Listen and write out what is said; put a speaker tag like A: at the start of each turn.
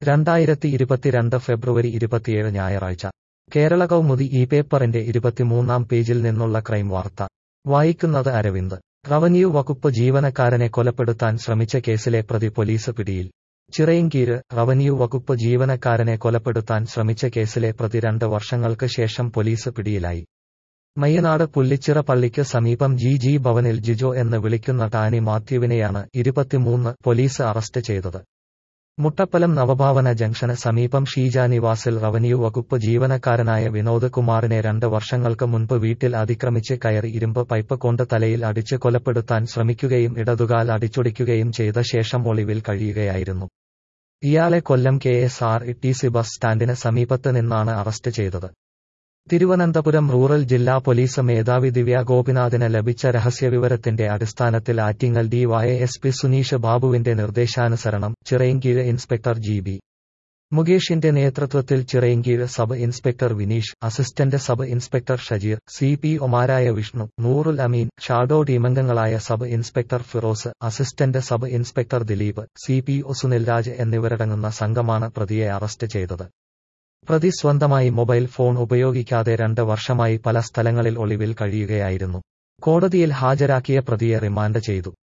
A: രണ്ടായിരത്തി ഇരുപത്തിരണ്ട് ഫെബ്രുവരി ഇരുപത്തിയേഴ് ഞായറാഴ്ച കേരള കൗമുദി ഈ പേപ്പറിന്റെ ഇരുപത്തിമൂന്നാം പേജിൽ നിന്നുള്ള ക്രൈം വാർത്ത വായിക്കുന്നത് അരവിന്ദ് റവന്യൂ വകുപ്പ് ജീവനക്കാരനെ കൊലപ്പെടുത്താൻ ശ്രമിച്ച കേസിലെ പ്രതി പോലീസ് പിടിയിൽ ചിറയിൻകീഴ് റവന്യൂ വകുപ്പ് ജീവനക്കാരനെ കൊലപ്പെടുത്താൻ ശ്രമിച്ച കേസിലെ പ്രതി രണ്ട് വർഷങ്ങൾക്ക് ശേഷം പോലീസ് പിടിയിലായി മയ്യനാട് പുല്ലിച്ചിറ പള്ളിക്ക് സമീപം ജി ജി ഭവനിൽ ജിജോ എന്ന് വിളിക്കുന്ന ടാനി മാത്യുവിനെയാണ് ഇരുപത്തിമൂന്ന് പോലീസ് അറസ്റ്റ് ചെയ്തത് മുട്ടപ്പലം നവഭാവന ജംഗ്ഷന് സമീപം ഷീജ നിവാസിൽ റവന്യൂ വകുപ്പ് ജീവനക്കാരനായ വിനോദ് കുമാറിനെ രണ്ട് വർഷങ്ങൾക്ക് മുൻപ് വീട്ടിൽ അതിക്രമിച്ച് കയറി ഇരുമ്പ് പൈപ്പ് കൊണ്ട് തലയിൽ അടിച്ച് കൊലപ്പെടുത്താൻ ശ്രമിക്കുകയും ഇടതുകാൽ അടിച്ചൊടിക്കുകയും ചെയ്ത ശേഷം ഒളിവിൽ കഴിയുകയായിരുന്നു ഇയാളെ Kollam K S R T C bus സ്റ്റാൻഡിന് സമീപത്ത് നിന്നാണ് അറസ്റ്റ് ചെയ്തത് തിരുവനന്തപുരം റൂറൽ ജില്ലാ പോലീസ് മേധാവി ദിവ്യ ഗോപിനാഥിന് ലഭിച്ച രഹസ്യവിവരത്തിന്റെ അടിസ്ഥാനത്തിൽ Attingal D Y S P Suneesh ബാബുവിന്റെ നിർദ്ദേശാനുസരണം ചിറയൻകീഴ് ഇൻസ്പെക്ടർ ജി ബി മുകേഷിന്റെ നേതൃത്വത്തിൽ Chirayinkeezhu sub inspector Vineesh assistant sub inspector Shajeer C P ഒമാരായ വിഷ്ണു നൂറുൽ അമീൻ ഷാഡോ ടീമംഗങ്ങളായ sub inspector Firoz assistant sub inspector Dileep C P O Sunilraj എന്നിവരടങ്ങുന്ന സംഘമാണ് പ്രതിയെ അറസ്റ്റ് ചെയ്തത് പ്രതി സ്വന്തമായി മൊബൈൽ ഫോൺ ഉപയോഗിക്കാതെ രണ്ട് വർഷമായി പല സ്ഥലങ്ങളിൽ ഒളിവിൽ കഴിയുകയായിരുന്നു കോടതിയിൽ ഹാജരാക്കിയ പ്രതിയെ റിമാൻഡ് ചെയ്തു